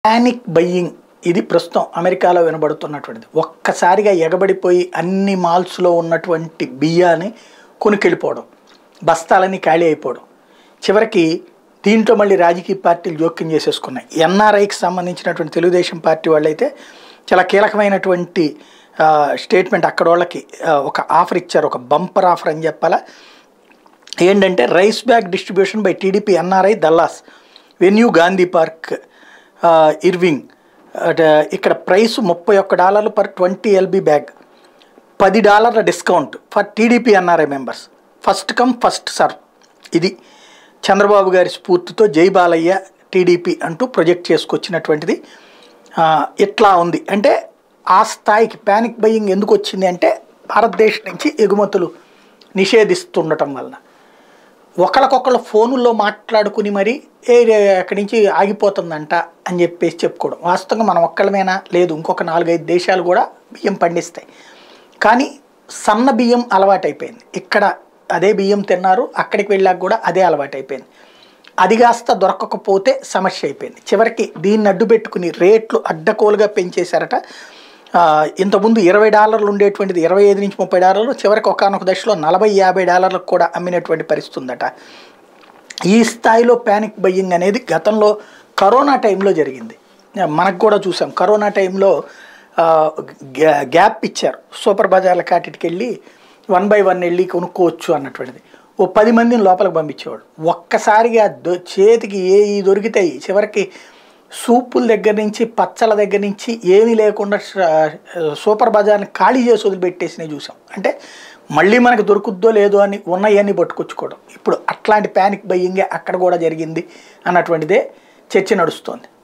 panic buying ఇది ప్రస్తుతం అమెరికాలో వినబడుతున్నటువంటిది ఒక్కసారిగా ఎగబడిపోయి అన్ని మాల్స్లో ఉన్నటువంటి బియ్యాన్ని కొనుకెళ్ళిపోవడం బస్తాలన్నీ ఖాళీ అయిపోవడం చివరికి దీంట్లో మళ్ళీ రాజకీయ పార్టీలు జోక్యం చేసేసుకున్నాయి ఎన్ఆర్ఐకి సంబంధించినటువంటి తెలుగుదేశం పార్టీ వాళ్ళైతే చాలా కీలకమైనటువంటి ఆ, స్టేట్మెంట్ అక్కడ వాళ్ళకి ఆ, ఒక ఆఫర్ ఇచ్చారు ఒక బంపర్ ఆఫర్ అని చెప్పాలా ఏంటంటే rice bag distribution by TDP NRI Dallas venue Gandhi park ఆ, ఇర్వింగ్ అట ఇక్కడ ప్రైస్ ముప్పై ఒక్క డాలర్లు పర్ ట్వంటీ ఎల్బీ బ్యాగ్ పది డాలర్ల discount for TDP NRI members first come first serve ఇది చంద్రబాబు గారి స్ఫూర్తితో జై బాలయ్య టీడీపీ అంటూ ప్రొజెక్ట్ చేసుకొచ్చినటువంటిది ఆ, ఇట్లా ఉంది అంటే ఆ స్థాయికి ప్యానిక్ బయ్యింగ్ ఎందుకు వచ్చింది అంటే భారతదేశం నుంచి ఎగుమతులు నిషేధిస్తుండటం వలన ఒకళ్ళకొకళ్ళ ఫోనుల్లో మాట్లాడుకుని మరి ఏ రే, అక్కడి నుంచి ఆగిపోతుందంట అని చెప్పేసి చెప్పుకోవడం వాస్తవంగా మనం ఒక్కళ్ళమేనా లేదు ఇంకొక నాలుగైదు దేశాలు కూడా బియ్యం పండిస్తాయి కానీ సన్న బియ్యం అలవాటైపోయింది ఇక్కడ అదే బియ్యం తిన్నారు అక్కడికి వెళ్ళాక కూడా అదే అలవాటైపోయింది అది కాస్త దొరకకపోతే సమస్య అయిపోయింది చివరికి దీన్ని అడ్డు పెట్టుకుని రేట్లు అడ్డకోలుగా పెంచేశారట ఆ, ఇంతకుముందు ఇరవై డాలర్లు ఉండేటువంటిది ఇరవై ఐదు నుంచి ముప్పై డాలర్లు చివరికి ఒకనొక దశలో నలభై యాభై డాలర్లకు కూడా అమ్మినటువంటి పరిస్థితి ఉందట ఈ స్థాయిలో ప్యానిక్ బయ్యింగ్ అనేది గతంలో కరోనా టైంలో జరిగింది మనకు కూడా చూసాం కరోనా టైంలో ఆ, గ్యా- గ్యాప్ ఇచ్చారు సూపర్ బజార్ల కాటికి వెళ్ళి వన్ బై వన్ వెళ్ళి కొనుక్కోవచ్చు అన్నటువంటిది ఓ పది మందిని లోపలికి పంపించేవాడు ఒక్కసారిగా దొ- చేతికి ఏ ఈ దొరికితాయి చివరికి సూపుల దగ్గర నుంచి పచ్చల దగ్గర నుంచి ఏమీ లేకుండా ష- సూపర్ బజార్ని ఖాళీ చేసి వదిలిపెట్టేసినవి చూసాం అంటే మళ్ళీ మనకు దొరుకుద్దో లేదో అని ఉన్నాయన్నీ పట్టుకొచ్చుకోవడం ఇప్పుడు అట్లాంటి ప్యానిక్ బయ్యింగే అక్కడ కూడా జరిగింది అన్నటువంటిదే చర్చ నడుస్తోంది